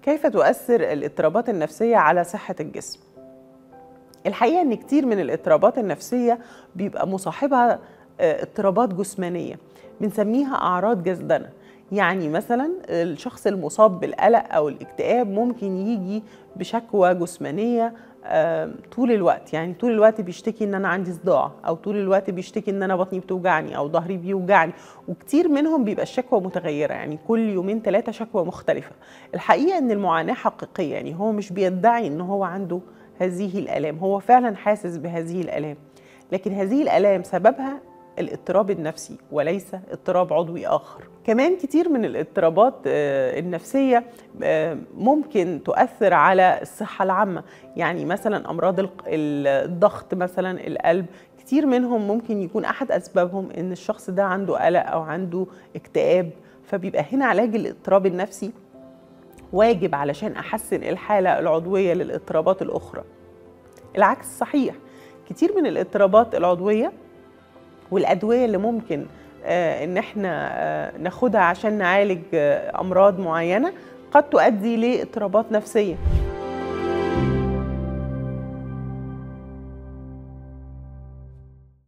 كيف تؤثر الاضطرابات النفسية على صحة الجسم؟ الحقيقة إن كتير من الاضطرابات النفسية بيبقى مصاحبها آه، اضطرابات جسمانية بنسميها أعراض جسدنة يعني مثلا الشخص المصاب بالقلق أو الاكتئاب ممكن يجي بشكوى جسمانية آه، طول الوقت يعني طول الوقت بيشتكي ان انا عندي صداع او طول الوقت بيشتكي ان انا بطني بتوجعني او ظهري بيوجعني وكتير منهم بيبقى الشكوى متغيره يعني كل يومين ثلاثه شكوى مختلفه الحقيقه ان المعاناه حقيقيه يعني هو مش بيدعي ان هو عنده هذه الالام هو فعلا حاسس بهذه الالام لكن هذه الالام سببها الاضطراب النفسي وليس اضطراب عضوي اخر كمان كتير من الاضطرابات آه، النفسيه آه، ممكن تؤثر على الصحه العامه يعني مثلا امراض الق- الضغط مثلا القلب كتير منهم ممكن يكون احد اسبابهم ان الشخص ده عنده قلق او عنده اكتئاب فبيبقى هنا علاج الاضطراب النفسي واجب علشان احسن الحاله العضويه للاضطرابات الاخرى العكس صحيح كتير من الاضطرابات العضويه والادويه اللي ممكن آه، ان احنا آه، ناخدها عشان نعالج آه، امراض معينه قد تؤدي لاضطرابات نفسيه